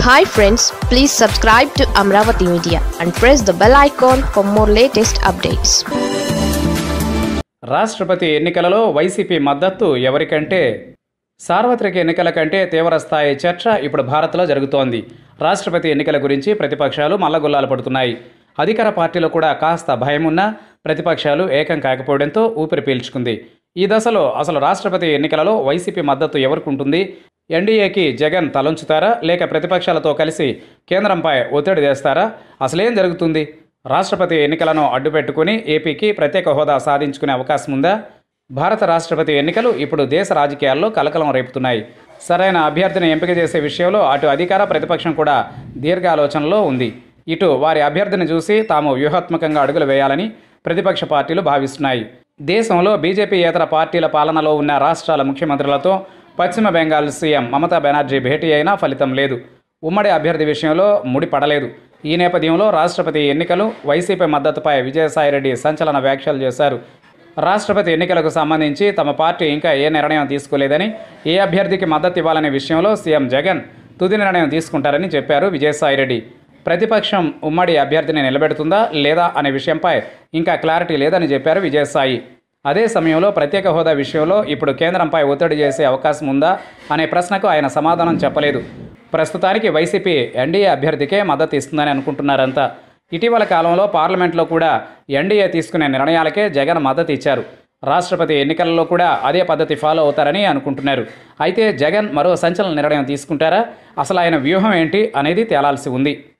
hi friends please subscribe to Amaravati media and press the bell icon for more latest updates రాష్ట్రపతి ఎన్నికలలో YCP మద్దతు ఎవరికంటే సార్వత్రిక ఎన్నికల కంటే తీవ్రస్థాయి చర్చ ఇప్పుడు భారత్లో జరుగుతోంది రాష్ట్రపతి ఎన్నికల గురించి ప్రతిపక్షాలు మల్లగొల్లాలు పడుతున్నాయి అధికార పార్టీలో కూడా కాస్త భయం ఉన్నా ప్రతిపక్షాలు ఏకం కాకపోవడంతో ఊపిరి పీల్చుకుంది ఈ దశలో అసలు రాష్ట్రపతి ఎన్నికలలో వైసీపీ మద్దతు ఎవరికి ఉంటుంది ఎన్డీఏకి జగన్ తలంచుతారా లేక ప్రతిపక్షాలతో కలిసి కేంద్రంపై ఒత్తిడి తెస్తారా అసలేం జరుగుతుంది రాష్ట్రపతి ఎన్నికలను అడ్డుపెట్టుకుని ఏపీకి ప్రత్యేక హోదా సాధించుకునే అవకాశం ఉందా భారత రాష్ట్రపతి ఎన్నికలు ఇప్పుడు దేశ రాజకీయాల్లో కలకలం రేపుతున్నాయి సరైన అభ్యర్థిని ఎంపిక చేసే విషయంలో అటు అధికార ప్రతిపక్షం కూడా దీర్ఘాలోచనలో ఉంది ఇటు వారి అభ్యర్థిని చూసి తాము వ్యూహాత్మకంగా అడుగులు వేయాలని ప్రతిపక్ష పార్టీలు భావిస్తున్నాయి దేశంలో బీజేపీయేతర పార్టీల పాలనలో ఉన్న రాష్ట్రాల ముఖ్యమంత్రులతో పశ్చిమ బెంగాల్ సీఎం మమతా బెనర్జీ భేటీ అయినా ఫలితం లేదు ఉమ్మడి అభ్యర్థి విషయంలో ముడి పడలేదు ఈ నేపథ్యంలో రాష్ట్రపతి ఎన్నికలు వైసీపీ మద్దతుపై విజయసాయిరెడ్డి సంచలన వ్యాఖ్యలు చేశారు రాష్ట్రపతి ఎన్నికలకు సంబంధించి తమ పార్టీ ఇంకా ఏ నిర్ణయం తీసుకోలేదని ఏ అభ్యర్థికి మద్దతు ఇవ్వాలనే విషయంలో సీఎం జగన్ తుది నిర్ణయం తీసుకుంటారని చెప్పారు విజయసాయిరెడ్డి ప్రతిపక్షం ఉమ్మడి అభ్యర్థిని నిలబెడుతుందా లేదా అనే విషయంపై ఇంకా క్లారిటీ లేదని చెప్పారు విజయసాయి అదే సమయంలో ప్రత్యేక హోదా విషయంలో ఇప్పుడు కేంద్రంపై ఒత్తిడి చేసే అవకాశం ఉందా అనే ప్రశ్నకు ఆయన సమాధానం చెప్పలేదు ప్రస్తుతానికి వైసీపీ ఎన్డీఏ అభ్యర్థికే మద్దతు ఇస్తుందని అనుకుంటున్నారంతా ఇటీవల కాలంలో పార్లమెంట్లో కూడా ఎన్డీఏ తీసుకునే నిర్ణయాలకే జగన్ మద్దతు ఇచ్చారు రాష్ట్రపతి ఎన్నికలలో కూడా అదే పద్ధతి ఫాలో అవుతారని అనుకుంటున్నారు అయితే జగన్ మరో సంచలన నిర్ణయం తీసుకుంటారా అసలు ఆయన వ్యూహం ఏంటి అనేది తేలాల్సి ఉంది